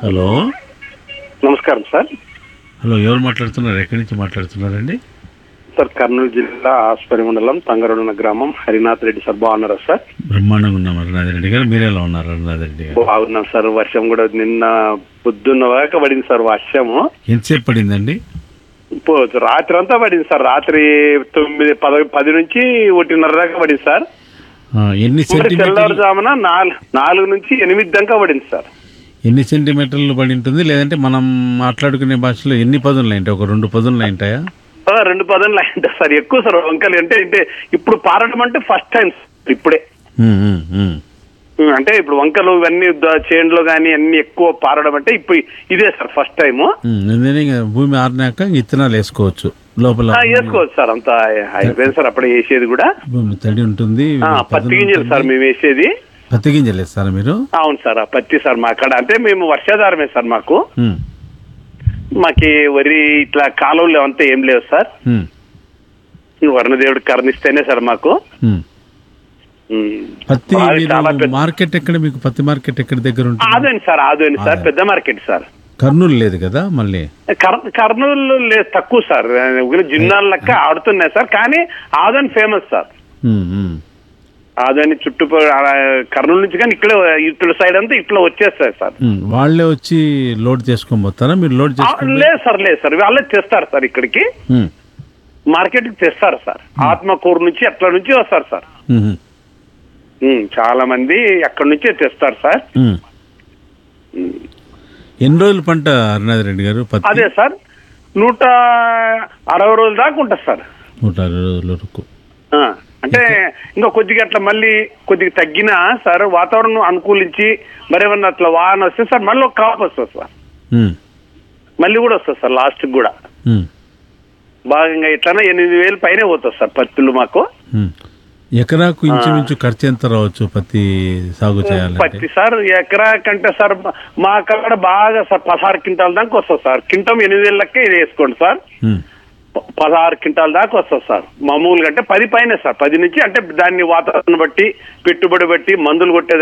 Hello నమస్కారం sir hello ఎవరు మాట్లాడుతున్నారు ఎక్కడి నుంచి మాట్లాడుతున్నారండి సార్ కర్నూలు జిల్లా ఆస్పరి మండలం తంగరడున్న గ్రామం హరినాథ్ రెడ్డి సార్ బాగున్నారా సార్ బ్రహ్మాండంగా ఉన్నారు అరుణాథ్ రెడ్డి గారు మీరు ఎలా ఉన్నారు అరుణాథ్ రెడ్డి గారు బాగున్నాం సార్ వర్షం కూడా నిన్న పొద్దున్న దాకా పడింది సార్ వర్షము ఎంతసేపు పడిందండి పో- రాత్రి అంతా పడింది సార్ రాత్రి తొమ్మిది పద పది నుంచి ఒకటిన్నర దాకా పడింది సార్ ఆ, ఎన్ని మరి సెంటీమీటర్లు తెల్లవారుజామున నాలుగు నాలుగు నుంచి ఎనిమిది దాకా పడింది సార్ ఎన్ని సెంటీమీటర్లు పడి ఉంటుంది లేదంటే మనం మాట్లాడుకునే భాషలో ఎన్ని పదులు ఉంటాయి ఒక రెండు పదులు ఉంటాయా ఆ, రెండు పదవులు అయింది సార్ ఎక్కువ సార్ వంకలు అంటే అంటే ఇప్పుడు పారడం అంటే ఫస్ట్ టైం ఇప్పుడే ఉమ్, ఉమ్, ఉమ్. అంటే ఇప్పుడు వంకలు ఇవన్నీ ద- చేన్లో కానీ అన్ని ఎక్కువ పారడం అంటే ఇప్పుడు ఇదే సార్ ఫస్ట్ టైము ఉమ్, ఎందుకంటే ఇంకా భూమి ఆరినాక ఇంక ఇత్తనాలు వేసుకోవచ్చు లోపల ఆ, వేసుకోవచ్చు సార్ అంతా అయిపోయింది సార్ అప్పుడే వేసేది కూడా భూమి తడి ఉంటుంది ఆ, పదును పత్తి గింజలు సార్ మేము వేసేది పత్తి గింజలు వేస్తారా మీరు అవును సార్ ఆ పత్తి సార్ మా అక్కడ అంటే మేము వర్షాధారమే సార్ మాకు ఉమ్, మాకి వరి ఇట్లా కాలువలు అంతా ఏం లేవు సార్ ఉమ్, వర్ణదేవుడు కరుణిస్తేనే సార్ మాకు ఉమ్. ఉమ్. పత్తి బాగా మీరు చాలా పెద్ద మార్కెట్ ఎక్కడ మీకు పత్తి మార్కెట్ ఎక్కడ దగ్గర ఉంటుంది ఆదోని సార్ ఆదోని సార్ పెద్ద మార్కెట్ సార్ కర్నూలు లేదు కదా మళ్ళీ కర్- కర్నూలు లేదు తక్కువ సార్ జిన్నాల లెక్క ఆడుతున్నాయి సార్ కానీ ఆదోని ఫేమస్ సార్ ఉమ్, ఉమ్. ఆదోని చుట్టూ కర్నూలు నుంచి కానీ ఇక్కడ ఇట్ల సైడ్ అంతా ఇట్లా వచ్చేస్తాయి సార్ ఉమ్, వాళ్ళే వచ్చి లోడ్ చేసుకొని పోతారా మీరు లోడ్ ఆ, చేసుకొని లేదు సార్ లేదు సార్ వాళ్ళే తెస్తారు సార్ ఇక్కడికి ఉమ్, మార్కెట్ కి తెస్తారు సార్ ఆత్మకూరు నుంచి అట్లా నుంచి వస్తారు సార్ ఉమ్, ఉమ్, చాలా మంది అక్కడ నుంచే తెస్తారు సార్ ఉమ్. ఎన్ని రోజులు పంట అరుణాథ్ రెడ్డి గారు పత్తి అదే సార్ నూట అరవై రోజుల దాకా ఉంటుంది సార్ నూట అరవై రోజుల వరకు ఆ, అంటే ఇంకా కొద్దిగా అట్లా మళ్ళీ కొద్దిగా తగ్గినా సార్ వాతావరణం అనుకూలించి మరేమన్నా అట్లా వాహనం వస్తే సార్ మళ్ళీ ఒక కాపు వస్తుంది సార్ ఉమ్, మళ్ళీ కూడా వస్తుంది సార్ లాస్ట్ కూడా ఉమ్, భాగంగా ఇట్లానే ఎనిమిది వేలు పైనే పోతుంది సార్ పత్తులు మాకు ఉమ్. ఎకరాకు ఇంచుమించు ఖర్చు ఎంత రావచ్చు పత్తి సాగు చేయాలంటే పత్తి సార్ ఎకరా కంటే సార్ మా కాడ బాగా సార్ పదహారు క్వింటాల దాకా వస్తుంది సార్ క్వింటం ఎనిమిది వేల లెక్క ఇది వేసుకోండి సార్ ఉమ్, ప- పదహారు క్వింటాల దాకా వస్తుంది సార్ మామూలుగా అంటే పది పైన సార్ పది నుంచి అంటే దాన్ని వాతావరణం బట్టి పెట్టుబడి బట్టి మందులు కొట్టే